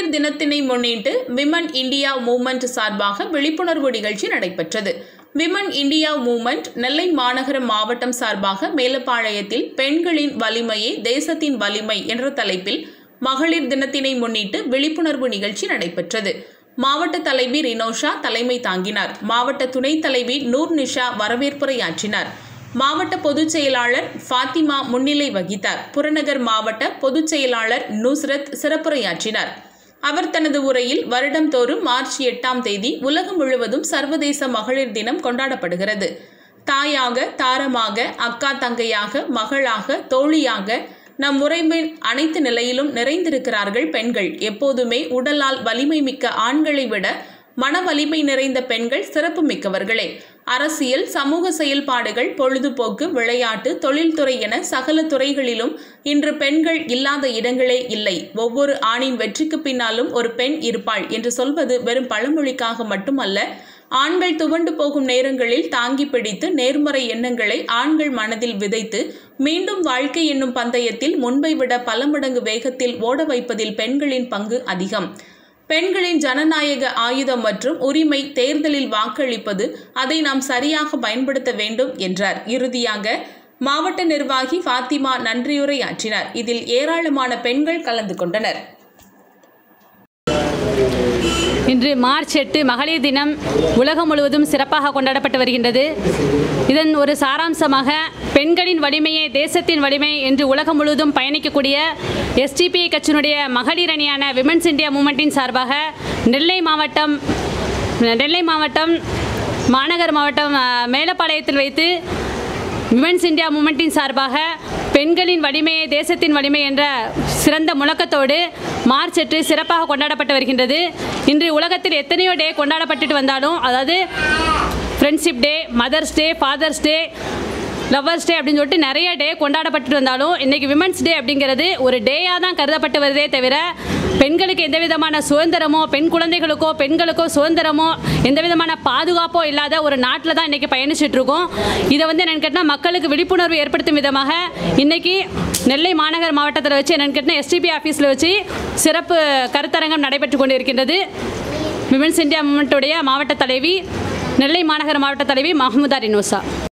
மகளிர் தினத்தினை முன்னிட்டு women India movement சார்பாக விழிப்புணர்வு நிகழ்ச்சி நடைபெற்றது விமன் இந்தியா மூவ்மெண்ட் நெல்லை மாநகர மாவட்டம் சார்பாக மேலப்பாளையத்தில் பெண்களின் வலிமையே தேசத்தின் வலிமை என்ற தலைப்பில் மகளிர் தினத்தினை முன்னிட்டு விழிப்புணர்வு நிகழ்ச்சி நடைபெற்றது மாவட்ட தலைவி ரினோஷா தலைமை தாங்கினார் மாவட்ட துணைத் தலைவி நூர் நிஷா வரவேற்புரையாற்றினார் மாவட்ட பொதுச் செயலாளர் ஃபாத்திமா முன்னிலை வகித்தார் புறநகர் மாவட்ட பொதுச் செயலாளர் நுஸ்ரத் சிறப்புரையாற்றினார் அவர் தனது உரையில் வருடம்தோறும் மார்ச் எட்டாம் தேதி உலகம் முழுவதும் சர்வதேச மகளிர் தினம் கொண்டாடப்படுகிறது தாயாக தாரமாக அக்கா தங்கையாக மகளாக தோழியாக நம் உறவின் அனைத்து நிலையிலும் நிறைந்திருக்கிறார்கள் பெண்கள் எப்போதுமே உடலால் வலிமை மிக்க ஆண்களை விட மன வலிமை நிறைந்த பெண்கள் சிறப்பு மிக்கவர்களே அரசியல் சமூக செயல்பாடுகள் பொழுதுபோக்கு விளையாட்டு தொழில்துறை என சகல துறைகளிலும் இன்று பெண்கள் இல்லாத இடங்களே இல்லை ஒவ்வொரு ஆணின் வெற்றிக்கு பின்னாலும் ஒரு பெண் இருப்பாள் என்று சொல்வது வெறும் பழமொழிக்காக மட்டுமல்ல ஆண்கள் துவண்டு போகும் நேரங்களில் தாங்கி பிடித்து நேர்மறை எண்ணங்களை ஆண்கள் மனதில் விதைத்து மீண்டும் வாழ்க்கை என்னும் பந்தயத்தில் முன்பை விட பல மடங்கு வேகத்தில் ஓட வைப்பதில் பெண்களின் பங்கு அதிகம் பெண்களின் ஜனநாயக ஆயுதம் மற்றும் உரிமை தேர்தலில் வாக்களிப்பது அதை நாம் சரியாக பயன்படுத்த வேண்டும் என்றார் இறுதியாக மாவட்ட நிர்வாகி ஃபாத்திமா நன்றியுரையாற்றினார் இதில் ஏராளமான பெண்கள் கலந்து கொண்டனர் இன்று மார்ச் எட்டு மகளிர் தினம் உலகம் முழுவதும் சிறப்பாக கொண்டாடப்பட்டு வருகின்றது இதன் ஒரு சாராம்சமாக பெண்களின் வலிமையே தேசத்தின் வலிமை என்று உலகம் முழுவதும் பயணிக்கக்கூடிய எஸ்டிபிஐ கட்சியினுடைய மகளிர் அணியான விமன்ஸ் இந்தியா மூமெண்ட்டின் சார்பாக நெல்லை மாவட்டம் நெல்லை மாவட்டம் மாநகர் மாவட்டம் அஹ், மேலப்பாளையத்தில் வைத்து விமன்ஸ் இந்தியா மூமெண்ட்டின் சார்பாக பெண்களின் வலிமையே தேசத்தின் வலிமை என்ற சிறந்த முழக்கத்தோடு மார்ச் எட்டு சிறப்பாக கொண்டாடப்பட்டு வருகின்றது இன்று உலகத்தில் எத்தனையோ டே கொண்டாடப்பட்டுட்டு வந்தாலும் அதாவது friendship day mother's day father's day lovers day அப்படின்னு சொல்லிட்டு நிறைய டே கொண்டாடப்பட்டு வந்தாலும் இன்றைக்கி விமன்ஸ் டே அப்படிங்கிறது ஒரு டேயாக தான் கருதப்பட்டு வருதே தவிர பெண்களுக்கு எந்த விதமான சுதந்திரமோ பெண் குழந்தைகளுக்கோ பெண்களுக்கோ சுதந்திரமோ எந்த விதமான பாதுகாப்போ இல்லாத ஒரு நாட்டில் தான் இன்றைக்கி பயணிச்சுட்டு இருக்கோம் இதை வந்து என்னென்னு கேட்டால் மக்களுக்கு விழிப்புணர்வு ஏற்படுத்தும் விதமாக இன்றைக்கி நெல்லை மாநகர் மாவட்டத்தில் வச்சு என்னென்னு கேட்டால் எஸ்டிபி ஆஃபீஸில் வச்சு சிறப்பு கருத்தரங்கம் நடைபெற்று கொண்டு இருக்கின்றது விமன்ஸ் இந்தியா மூமெண்ட்டுடைய மாவட்ட தலைவி நெல்லை மாநகர மாவட்ட தலைவி மஹமுதா ரினோசா